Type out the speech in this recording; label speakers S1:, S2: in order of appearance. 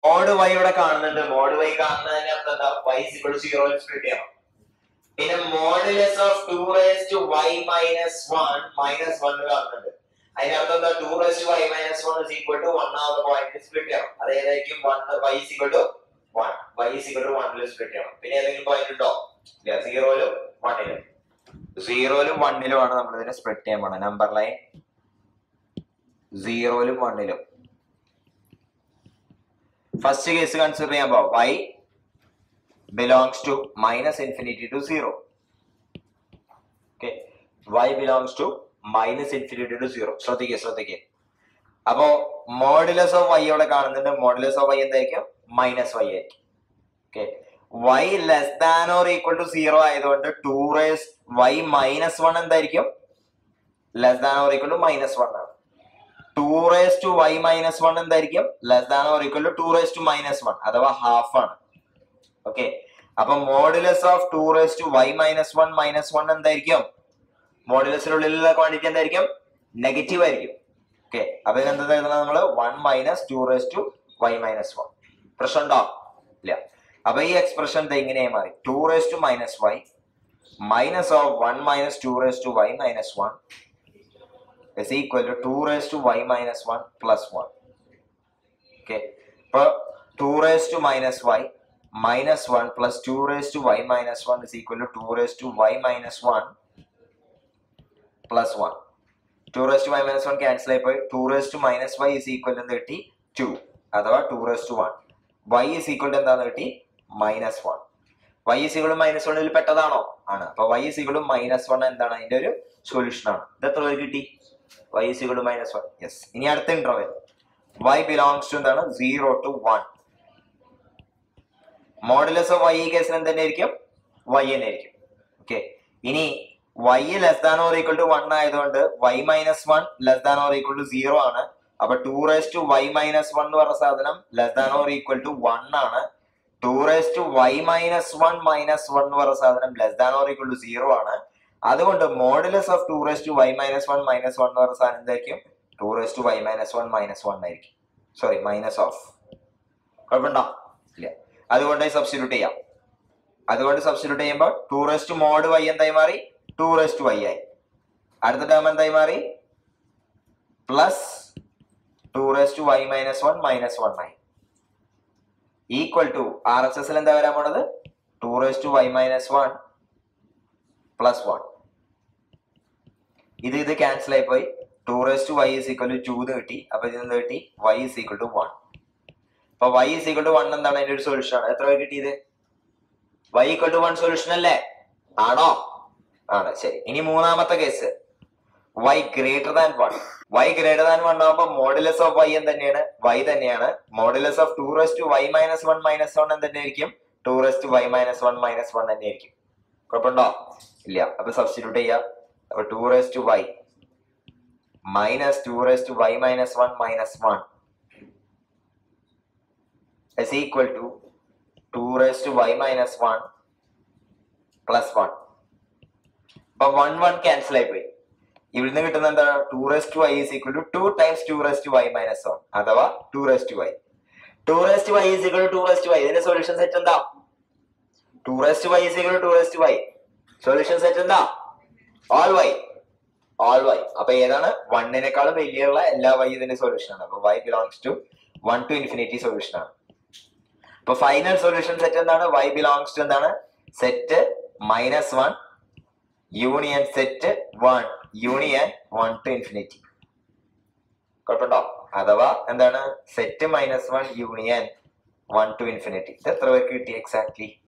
S1: Mode Y ഇവിടെ കാണുന്നുണ്ട് mode Y കാണുന്നതിന് അർത്ഥം എന്താ വൈ സിക്വൾ സീറോ സ്പ്ലിറ്റ് ചെയ്യണം പിന്നെ modulus of two raise to y minus one minus one കാണുന്നുണ്ട് അതിനർത്ഥം എന്താ two raise to y minus one is equal to one ആവുന്ന പോയിന്റ് സ്പ്ലിറ്റ് ചെയ്യണം അത് ഏതായിരിക്കും one y equal to one y equal to വണ്ണിൽ സ്പ്ലിറ്റ് ചെയ്യണം പിന്നെ ഏതെങ്കിലും പോയിന്റ് ഉണ്ടോ ഇല്ല സീറോയിലും വണ്ണിലും സീറോയിലും വണ്ണിലും ആണ് നമ്മൾ ഇതിനെ സ്പ്ലിറ്റ് ചെയ്യാൻ പോണത് നമ്പർ ലൈൻ സീറോയിലും വണ്ണിലും ഫസ്റ്റ് കേസ് കൺസിഡർ ചെയ്യാൻ പോവാം y belongs to minus infinity to zero okay y belongs to minus infinity to zero ശ്രദ്ധിക്കുക ശ്രദ്ധിക്കുക അപ്പോ മോഡുലസ് ഓഫ് വൈ അവിടെ കാണുന്നുണ്ട് മോഡുലസ് ഓഫ് വൈ എന്തായിരിക്കും മൈനസ് വൈ ആയിരിക്കും okay y less than or equal to zero ആയതുകൊണ്ട് two raise y minus one എന്തായിരിക്കും less than or equal to minus one ആണ് two raise to y minus one എന്തായിരിക്കും less than or equal to two raise to minus one അഥവാ half ആണ് okay അപ്പൊ modulus of two raise to y minus one minus one എന്തായിരിക്കും മോഡുലസിനുള്ളിലുള്ള quantity എന്തായിരിക്കും negative ആയിരിക്കും okay അപ്പൊ എന്താ എഴുതണം നമ്മള് one minus two raise to y minus one പ്രശ്നം ഉണ്ടോ ഇല്ല അപ്പൊ ഈ എക്സ്പ്രഷൻ എങ്ങനെയായി മാറി two raise to minus y minus of one minus two raise to y minus one is equal to 2 raised to y minus 1 plus 1. Okay. അപ്പോൾ 2 raised to minus y minus 1 plus 2 raised to y minus 1 is equal to 2 raised to y minus 1 plus 1. 2 raised to y minus 1 cancel ആയിപ്പോയി 2 raised to minus y is equal to എന്ത് കിട്ടി 2 അഥവാ 2 raised to 1. y is equal to എന്താന്ന് കിട്ടി minus 1. y is equal to minus 1 ൽ പെട്ടതാണോ ആണ് അപ്പൊ y is equal to minus 1 എന്താണ് അതിന്റെ ഒരു സൊല്യൂഷൻ ആണ് ഇത് എത്ര പേര് കിട്ടി y is equal to minus 1 yes ഇനി അടുത്ത ഇന്റർവെൽ y belongs to എന്താണ് 0 to 1 മോഡുലസ് ഓഫ് y ഈ കേസിൽ എന്ത് തന്നെയായിരിക്കും y തന്നെ ആയിരിക്കും ഓക്കെ ഇനി y less than or equal to one ആയതുകൊണ്ട് y minus one less than or equal to zero ആണ് അപ്പൊ two raise to y minus one എന്ന് പറഞ്ഞ സാധനം less than or equal to one ആണ് two raise to y minus one minus one എന്ന് പറഞ്ഞ സാധനം less than or equal to zero ആണ് അതുകൊണ്ട് modulus of two raise to y minus one minus one എന്ന് പറഞ്ഞ സാധനം എന്തായിരിക്കും two raise to y minus one minus one ആയിരിക്കും സോറി മൈനസ് ഓഫ് കുഴപ്പമുണ്ടോ ഇല്ല അതുകൊണ്ട് സബ്സ്റ്റിറ്റ്യൂട്ട് ചെയ്യാം അതുകൊണ്ട് സബ്സ്റ്റിറ്റ്യൂട്ട് ചെയ്യുമ്പോൾ two raise to mod y എന്തായി മാറി ടു റേസ് ടു വൈ ആയി അടുത്ത ടേം എന്തായി മാറി plus two raise to y minus one minus one ആയി ഈക്വൽ ടു ആർ എസ് എസിൽ എന്താ വരാൻ പോണത് two raise to y minus one plus one ഇത് ഇത് ക്യാൻസൽ ആയി പോയി two raise to y is equal to two എന്ന് കിട്ടി അപ്പൊ ഇത് എന്ത് കിട്ടി y is equal to one അപ്പൊ y is equal to one എന്താണ് അതിന്റെ ഒരു സൊല്യൂഷൻ ആണ് എത്ര പേര് കിട്ടിയത് y equal to one solution അല്ലേ ആണോ ആണ് ശരി ഇനി മൂന്നാമത്തെ case y greater than one y greater than one ആകുമ്പോൾ മോഡുലസ് ഓഫ് വൈ എന്ന് തന്നെയാണ് വൈ തന്നെയാണ് modulus of two raise to y minus one minus one എന്ന് തന്നെയായിരിക്കും two raise to y minus one minus one തന്നെയായിരിക്കും കുഴപ്പമുണ്ടോ ഇല്ല അപ്പൊ സബ്സ്റ്റിറ്റ്യൂട്ട് ചെയ്യാം അപ്പൊ two raise to y minus two raise to y minus one minus one is equal to 2 raised to y minus 1 plus 1 അപ്പൊ one one cancel ആയി പോയി ഇവിടുന്ന് കിട്ടുന്ന എന്താ two raise to y is equal to two times two raise to y minus one അഥവാ two raise to y two raise to y is equal to raise to y ഇതിന്റെ solution set എന്താ two raise to y is equal to raise to y solution set എന്താ all y all y അപ്പൊ ഏതാണ് വണ്ണിനേക്കാളും വലിയുള്ള എല്ലാ Y ഇതിന്റെ solution ആണ് അപ്പൊ y belongs to one to infinity solution ആണ് അപ്പൊ ഫൈനൽ സൊല്യൂഷൻ സെറ്റ് എന്താണ് വൈ ബിലോങ്സ് ടു എന്താണ് set minus one union set one union one to infinity കുഴപ്പമുണ്ടോ അഥവാ എന്താണ് set minus one union one to infinity ഇത് എത്ര പേർക്ക് കിട്ടി എക്സാക്ട്ലി